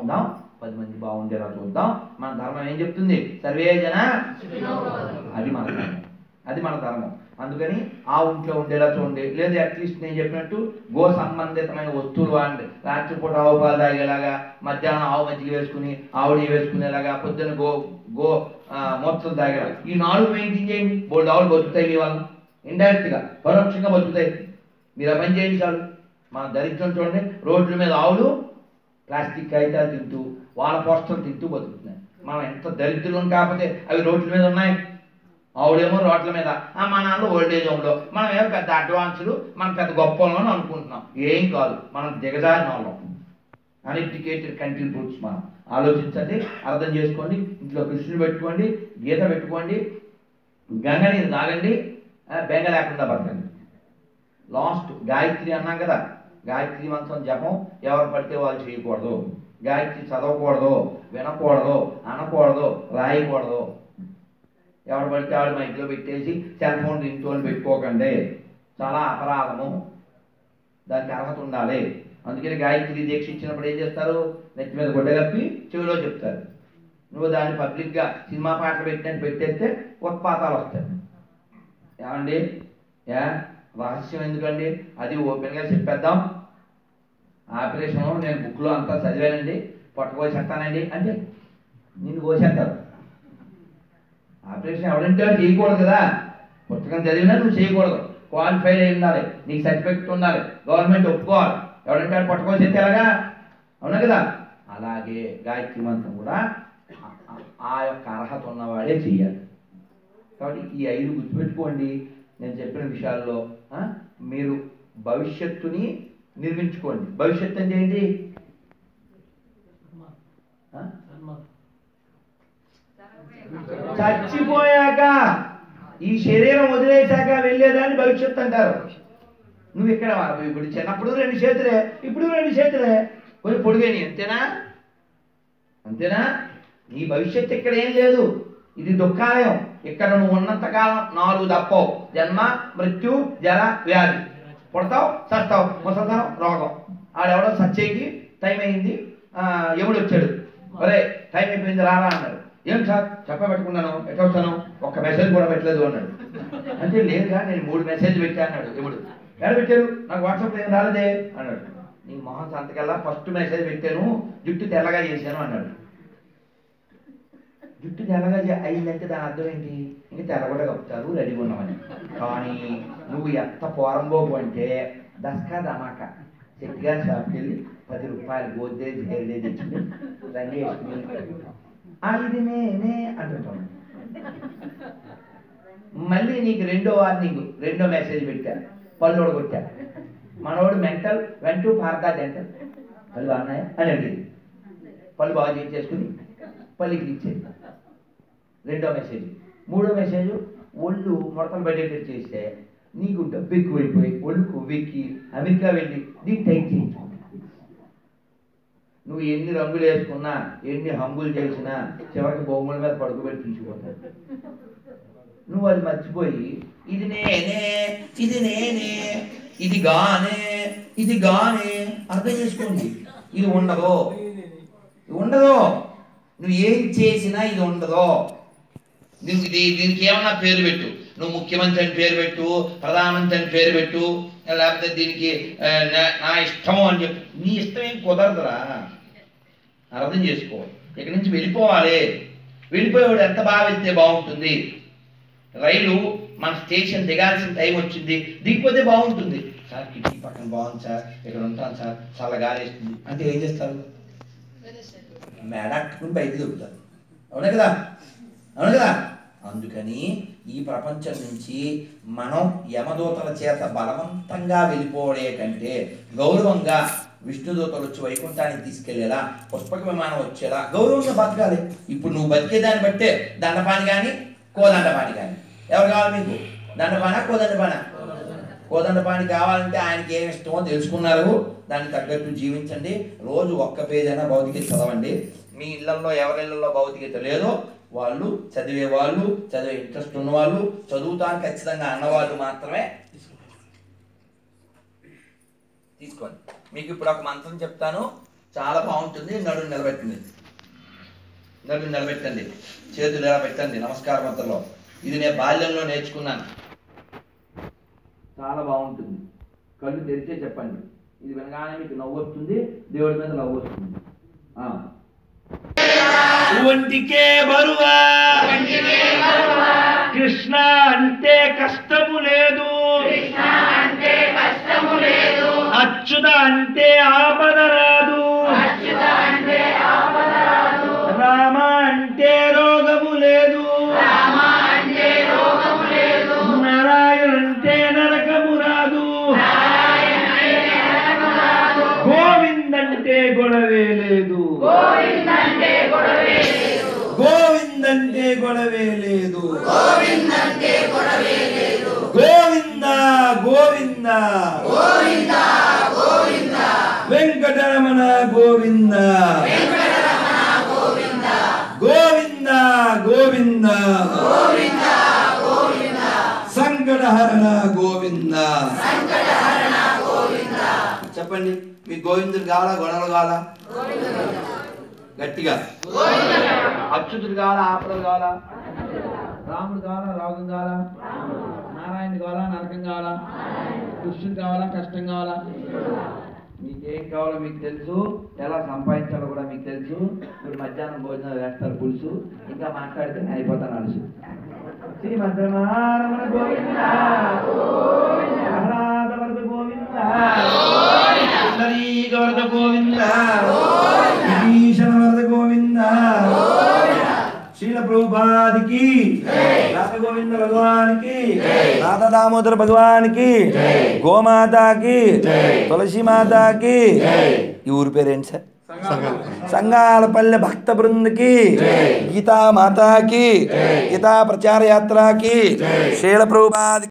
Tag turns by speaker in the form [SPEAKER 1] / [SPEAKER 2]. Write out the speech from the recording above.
[SPEAKER 1] బాగుందాం పది మంది బాగుండేలా చూద్దాం మన ధర్మం ఏం చెప్తుంది సర్వే జన అది మన ధర్మం అది మన ధర్మం అందుకని ఆ ఇంట్లో ఉండేలా చూడండి లేదా అట్లీస్ట్ నేను చెప్పినట్టు గో సంబంధితమైన వస్తువులు వాడండి రాత్రిపూట ఆవు పాలు తాగేలాగా మధ్యాహ్నం ఆవు మజ్జిగ వేసుకుని ఆవుడి వేసుకునేలాగా పొద్దున గో గో ఆ, మూత్రం తాగేలాగా ఈ నాలుగు మెయింటైన్ చేయండి బోల్డ్ ఆవులు బతుకుతాయి మీ వల్ల ఇండైరెక్ట్ గా పరోక్షంగా బతుకుతాయి మీరు ఆ పని చేయండి చాలు మన దరిద్రం చూడండి రోడ్ల మీద ఆవులు ప్లాస్టిక్ కాగితాలు తింటూ వాళ్ళ పోస్టర్లు తింటూ బతుకుతున్నాయి మనం ఎంత దరిద్రం కాకపోతే అవి రోడ్ల మీద ఉన్నాయి ఆవిడేమో రోడ్ల మీద ఆ మా నాన్న ఓల్డేజ్ హోమ్లో మనం ఏమో పెద్ద అడ్వాన్సులు మనం పెద్ద గొప్ప వాళ్ళని అనుకుంటున్నాం ఏం కాదు మనం దిగజారిన వాళ్ళం అన్ఎడ్యుకేటెడ్ కంట్రీ రూట్స్ మనం ఆలోచించండి అర్థం చేసుకోండి ఇంట్లో కృష్ణుని పెట్టుకోండి గీత పెట్టుకోండి గంగ నీరు తాగండి ఆ, బెంగ లేకుండా బతకండి లాస్ట్ గాయత్రి అన్నాం కదా గాయత్రి మంత్రం జపం ఎవరు పడితే వాళ్ళు చేయకూడదు గాయత్రి చదవకూడదు వినకూడదు అనకూడదు రాయకూడదు ఎవడు పడితే వాడు మా ఇంట్లో పెట్టేసి సెల్ ఫోన్ రింగ్టోన్ పెట్టుకోకండి చాలా అపరాధము దానికి అర్హత ఉండాలి అందుకని గాయత్రి దీక్ష ఇచ్చినప్పుడు ఏం చేస్తారు నెత్తి మీద గుడ్డ కప్పి చెవిలో చెప్తారు నువ్వు దాన్ని పబ్లిక్గా సినిమా పాటలు పెట్టినట్టు పెట్టేస్తే ఉత్పాతాలు వస్తాయి ఏమండి యా రహస్యం ఎందుకండి అది ఓపెన్గా చెప్పేద్దాం ఆపరేషన్ నేను బుక్లో అంతా చదివానండి పట్టుకోసి చెప్తానండి అంటే నిన్ను కోసేస్తారు ఆపరేషన్ ఎవరంటే వాడు చేయకూడదు కదా పుస్తకం చదివినా నువ్వు చేయకూడదు క్వాలిఫైడ్ అయి ఉండాలి నీకు సర్టిఫికెట్ ఉండాలి గవర్నమెంట్ ఒప్పుకోవాలి ఎవరంటే వాడు పట్టుకోసి ఎలాగా అవునా కదా అలాగే గాయత్రి మంత్రం కూడా ఆ- ఆ- ఆ యొక్క అర్హత ఉన్నవాడే చెయ్యాలి కాబట్టి ఈ ఐదు గుర్తుపెట్టుకోండి నేను చెప్పిన విషయాల్లో ఆ, మీరు భవిష్యత్తుని నిర్మించుకోండి భవిష్యత్తు అంటే ఏంటి ఆ? చచ్చిపోయాక ఈ శరీరం వదిలేశాక వెళ్ళేదాన్ని భవిష్యత్తు అంటారు నువ్వు ఇక్కడ ఇప్పుడు చిన్నప్పుడు రెండు చేతులే ఇప్పుడు రెండు చేతులే కొంచెం పొడిగని అంతేనా అంతేనా నీ భవిష్యత్తు ఇక్కడ ఏం లేదు ఇది దుఃఖాలయం ఇక్కడ నువ్వు ఉన్నంత కాలం నాలుగు తప్పవు జన్మ మృత్యు జర వ్యాధి పుడతావు చస్తావు ముసలితనం రోగం ఆడెవడో సచ్చేకి టైం అయింది ఆ, ఎవడు వచ్చాడు ఒరే టైం అయిపోయింది రారా అన్నాడు ఏం సార్ చెప్పబెట్టుకున్నాను ఎట్లా వస్తాను ఒక్క మెసేజ్ కూడా పెట్టలేదు అన్నాడు అంటే లేదుగా నేను మూడు మెసేజ్ పెట్టా అన్నాడు ఎవడు ఎక్కడ పెట్టారు నాకు వాట్సాప్ ఏం రాలేదే అన్నాడు నీ మొహం సంతకల్లా ఫస్ట్ మెసేజ్ పెట్టాను జుట్టు తెల్లగా చేశాను అన్నాడు జుట్టు తెల్లగా చే- అయిందంటే దాని అర్థం ఏంటి ఇంకా తెల్ల కూడా కప్పుతారు రెడీగా ఉన్నామని కానీ నువ్వు ఎంత పోరంబోపు అంటే దస్కా దమాక చెట్టుగా షాప్కి వెళ్ళి పది రూపాయలు గోద్రేజ్ హెయిర్ తెచ్చుకుని రంగు వేసుకుని "ఆ, ఇది నేనే అంటుంటాను మళ్ళీ నీకు రెండో వార్నింగ్ రెండో మెసేజ్ పెట్టా పళ్ళు కొట్టా మనోడు మెంటల్ వెంటూ పార్దా డెంటల్ పళ్ళు బాగున్నాయా అని అడిగింది పళ్ళు బాగా చేయించేసుకుని పల్లికి ఇచ్చేది రెండో మెసేజ్ మూడో మెసేజ్ ఒళ్ళు మొత్తం పడేటట్టు చేస్తే నీకు డబ్బు ఎక్కువైపోయి ఒళ్ళు కొవ్వెక్కి అమెరికా వెళ్ళి నీకు టైట్ చేయించుకుంటా నువ్వు ఎన్ని రంగులు వేసుకున్నా ఎన్ని హంగులు చేసినా చివరికి బొమ్మల మీద పడుకోబెట్టి తీసుకుపోతావు నువ్వు అది మర్చిపోయి ఇది నేనే ఇది నేనే ఇది గానే ఇది గానే అర్థం చేసుకోండి ఇది ఉండదు ఇది ఉండదు నువ్వు ఏం చేసినా ఇది ఉండదు నువ్వు ఇది దీనికి ఏమన్నా పేరు పెట్టు నువ్వు ముఖ్యమంత్రి అని పేరు పెట్టు ప్రధానమంత్రి అని పేరు పెట్టు లేకపోతే దీనికి ఆ, నా- నా ఇష్టము అని చెప్పు నీ ఇష్టం ఏం కుదరదురా అర్థం చేసుకో ఇక్కడి నుంచి వెళ్ళిపోవాలి వెళ్ళిపోయేవాడు ఎంత బాగా వెళ్తే బాగుంటుంది రైలు మన స్టేషన్ దిగాల్సిన టైం వచ్చింది దిగిపోతే బాగుంటుంది సార్ కిటికీ పక్కన బాగుంది సార్ ఇక్కడ ఉంటాను సార్ చాలా గాలి వేస్తుంది అంటే ఏం చేస్తారు మేడట్టుకుని బయట దొరుకుతారు అవునా కదా అవును కదా అందుకని ఈ ప్రపంచం నుంచి మనం యమదూతల చేత బలవంతంగా వెళ్ళిపోవడే కంటే గౌరవంగా విష్ణుదూతలు వచ్చి వైకుంఠానికి తీసుకెళ్లేలా పుష్పక విమానం వచ్చేలా గౌరవంగా బతకాలి ఇప్పుడు నువ్వు బతికేదాన్ని బట్టే దండపాని కానీ కోదండపాని కానీ ఎవరు కావాలి మీకు దండపాన కోదండపాన కోదండపాని కావాలంటే ఆయనకి ఏమి ఇష్టమో తెలుసుకున్నారు దానికి తగ్గట్టు జీవించండి రోజు ఒక్క పేజ్ అయినా భౌతికత చదవండి మీ ఇళ్లలో ఎవరి ఇళ్లలో భౌతికత లేదో వాళ్ళు చదివే వాళ్ళు చదివే ఇంట్రెస్ట్ ఉన్నవాళ్ళు చదువుతాను ఖచ్చితంగా అన్నవాళ్ళు మాత్రమే తీసుకోండి మీకు ఇప్పుడు ఒక మంత్రం చెప్తాను చాలా బాగుంటుంది నడుము నిలబెట్టింది నడుము నిలబెట్టండి చేతులు ఇలా పెట్టండి నమస్కార మంత్రంలో ఇది నేను బాల్యంలో నేర్చుకున్నాను చాలా బాగుంటుంది కళ్ళు తెరిచే చెప్పండి ఇది వినగానే మీకు నవ్వు వస్తుంది దేవుడి మీద నవ్వు వస్తుంది ఆ.
[SPEAKER 2] ఒంటికే బరువా కృష్ణ అంటే కష్టము లేదు అచ్యుత అంటే ఆపద రాదు రామ అంటే రోగము లేదు నారాయణ అంటే నరకము రాదు గోవిందంటే గొడవే లేదు గోవిందంటే గొడవే లేదు గోవింద గోవింద వెంకటరమణ గోవింద గోవింద గోవింద సంకటహరణ గోవింద చెప్పండి మీ గోవిందుడు కావాలా గొడవలు కావాలా గట్టిగా అచ్యుతుడు కావాలా ఆపదలు కావాలా రాముడు కావాలా రాగం కావాలా నారాయణ కావాలా నరకం కావాలా కృష్ణుడు కావాలా కష్టం కావాలా మీకేం కావాలో మీకు తెలుసు ఎలా సంపాదించాలో కూడా మీకు తెలుసు ఇప్పుడు మధ్యాహ్నం భోజనం వేస్తారు పులుసు ఇంకా మాట్లాడితే నేను అయిపోతాను అలుసు శ్రీమద్రమారమణ గోవింద ఆహ్లాద వరద గోవింద పుండరీక వరద గోవింద విభీషణ వరద గోవింద శీల ప్రభుపాదికి రాధ గోవింద భగవానికి రాధ దామోదర భగవానికి గోమాతాకి తులసి మాతాకి ఈ ఊరి పేరేంటి సార్ సంగాలపల్లె భక్త బృందకి గీతా మాతాకి గీతా ప్రచార యాత్రకి శీల ప్రభుపాదికి